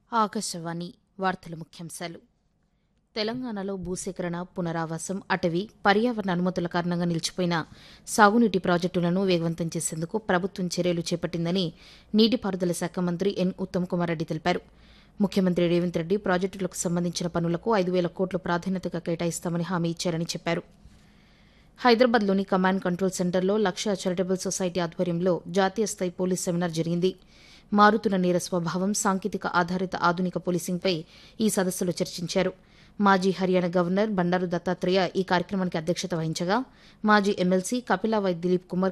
ఆకాశవాణి వార్తల ముఖ్యాంశాలు తెలంగాణలో భూసేకరణ పునరావాసం అటవీ పర్యావరణ అనుమతుల కారణంగా నిలిచిపోయిన సాగునీటి ప్రాజెక్టులను వేగవంతం చేసేందుకు ప్రభుత్వం చర్యలు చేపట్టిందని నీటిపారుదల శాఖ మంత్రి ఎన్ ఉత్తమ్ కుమార్ రెడ్డి తెలిపారు ముఖ్యమంత్రి రేవంత్ రెడ్డి ప్రాజెక్టులకు సంబంధించిన పనులకు ఐదు వేల కోట్లు ప్రాధాన్యతగా కేటాయిస్తామని హామీ ఇచ్చారని చెప్పారు హైదరాబాద్లోని కమాండ్ కంట్రోల్ సెంటర్లో లక్ష చారిటబుల్ సొసైటీ ఆధ్వర్యంలో జాతీయ స్థాయి పోలీస్ సెమినార్ జరిగింది మారుతున్న నేర స్వభావం సాంకేతిక ఆధారిత ఆధునిక పోలీసింగ్పై ఈ సదస్సులో చర్చించారు మాజీ హర్యానా గవర్నర్ బండారు దత్తాత్రేయ ఈ కార్యక్రమానికి అధ్యక్షత వహించగా మాజీ ఎమ్మెల్సీ కపిలావై దిలీప్ కుమార్